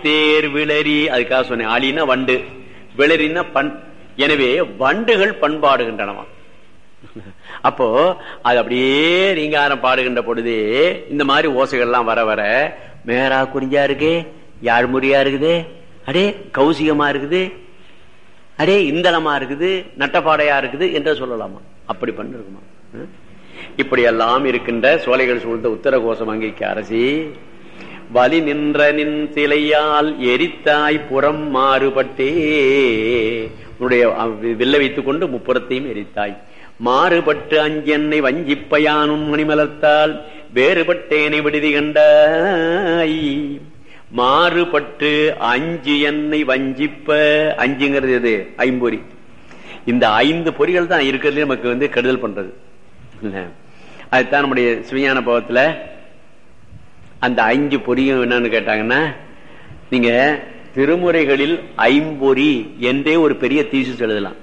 தேர் விளரி அதுக்காக சொன்னேன் ஆலினா வண்டு விளரின்னா பண் எனவே வண்டுகள் பண்பாடுகின்றனவா அப்போ அது அப்படியே ரீங்காரம் பாடுகின்ற பொழுதே இந்த மாதிரி ஓசைகள்லாம் வர வர மேரா குறிஞ்சா இருக்கு யாழ்முறியா இருக்குது அடே கௌசிகமா இருக்குது அடே இந்தளமா இருக்குது நட்டப்பாடையா இருக்குது என்று சொல்லலாமா அப்படி பண்ணிருக்குமா இப்படி எல்லாம் இருக்கின்ற சோலைகள் சூழ்ந்த உத்தர கோஷம் அங்கிக்கு அரசி வலி நின்ற நின் சிலையால் எரித்தாய் புறம் மாறுபட்டே உன்னுடைய வில்ல வைத்துக் கொண்டு முப்புறத்தையும் எரித்தாய் மாறுபட்டு அஞ்சென்னை வஞ்சிப்பயானும் மணிமலர்த்தால் வேறுபட்டேனை விடுதி கண்டாய் மாறுபட்டு அஞ்சு எண்ணெய் வஞ்சிப்ப அஞ்சுங்கிறது எது ஐம்பொறி இந்த ஐந்து பொறிகள் தான் இருக்கிறதுல நமக்கு வந்து கெடுதல் பண்றது அதுதான் நம்முடைய சிவஞான பவத்துல அந்த அஞ்சு பொறியும் என்னன்னு கேட்டாங்கன்னா நீங்க திருமுறைகளில் ஐம்பொறி என்றே ஒரு பெரிய தீசிஸ் எழுதலாம்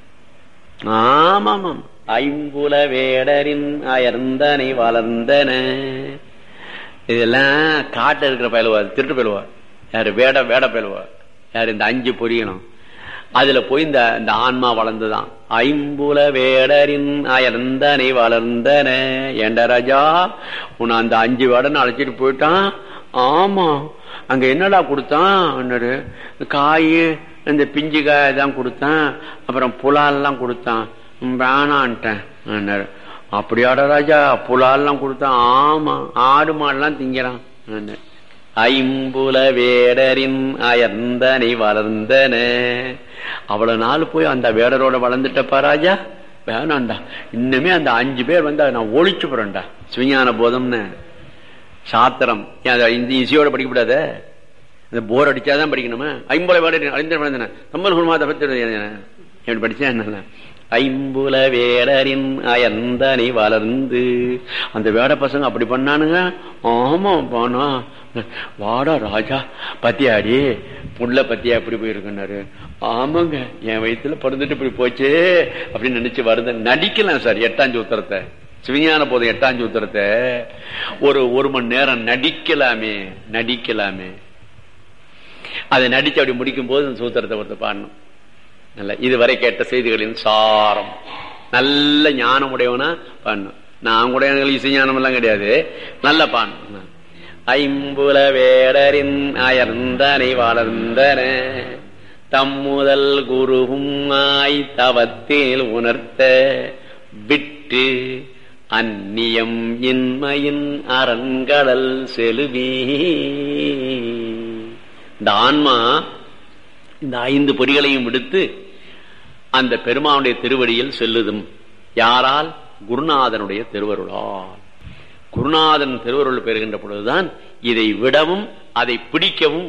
ஆமாம் ஐம்புல வேடரின் அயர்ந்தனை வளர்ந்தன இதெல்லாம் காட்டு இருக்கிற பயிலுவா திருட்டு பயிலுவா யாரு வேட வேட பயிலுவா யாரு இந்த அஞ்சு பொரியணும் அதுல போய் இந்த இந்த ஆன்மா வளர்ந்துதான் ஐம்புல வேடரின் அயர்ந்தனை வளர்ந்தன ஏண்ட ராஜா உன்னை அந்த அஞ்சு வேடன்னு அழைச்சிட்டு போயிட்டான் ஆமா அங்க என்னடா கொடுத்தான் காய் இந்த பிஞ்சு காய் தான் கொடுத்தான் அப்புறம் புலால்லாம் கொடுத்தான் வேணான்ட்டேன் அப்படியாட ராஜா புலால்லாம் கொடுத்தான் ஆமா ஆடு மாடெல்லாம் திங்கிறான் ஐம்புல வேடரின் அயர்ந்தனை வளர்ந்தன அவ்வளவு நாள் போய் அந்த வேடரோட வளர்ந்துட்டப்பா ராஜா வேணாண்டா இன்னுமே அந்த அஞ்சு பேர் வந்து நான் ஒழிச்சு போறேன்டா சிவஞான போதம்னு சாத்திரம் இந்த இசையோட படிக்கப்படாத இந்த போர் அடிச்சாதான் படிக்கணுமா ஐம்புல வேடரின் அழிந்த வளர்ந்தன தம்பல் குருமாத பத்தி எப்படி படிச்சேன் என்ன ஐம்புல வேடரின் அயர்ந்தனை வளர்ந்து அந்த வேட பசங்க அப்படி பண்ணானுங்க ஆமா பானா வாடா ராஜா பத்தியாடி புள்ள பத்தியா எப்படி போயிருக்குன்னாரு ஆமாங்க என் வயிற்றுல பிறந்துட்டு இப்படி போச்சு அப்படின்னு நினைச்சு வருது நடிக்கலாம் சார் எட்டாஞ்சு உத்தரத்தை சிவஞான போதும் எட்டாஞ்சு உத்தரத்தை ஒரு ஒரு மணி நேரம் நடிக்கலாமே நடிக்கலாமே அதை நடிச்சு அப்படி முடிக்கும் போது அந்த சூத்திரத்தை ஒருத்தர் பாடணும் நல்ல இதுவரை கேட்ட செய்திகளின் சாரம் நல்ல ஞானம் உடையவனா பண்ணும் நான் கூட எனக்கு இசை ஞானம் எல்லாம் கிடையாது நல்ல பாடணும் ஐம்புல வேடரின் அயர்ந்தனை வளர்ந்தன தம்முதல் குருவும் ஆய் தவத்தில் உணர்த்த விட்டு அந்நியம் இன்மையின் அரண்கடல் செலுவி இந்த ஆன்மா இந்த ஐந்து பொறிகளையும் விடுத்து அந்த பெருமானுடைய திருவடியில் செல்லுதும் யாரால் குருநாதனுடைய திருவருளால் குருநாதன் திருவருள் பெறுகின்ற பொழுதுதான் இதை விடவும் அதை பிடிக்கவும்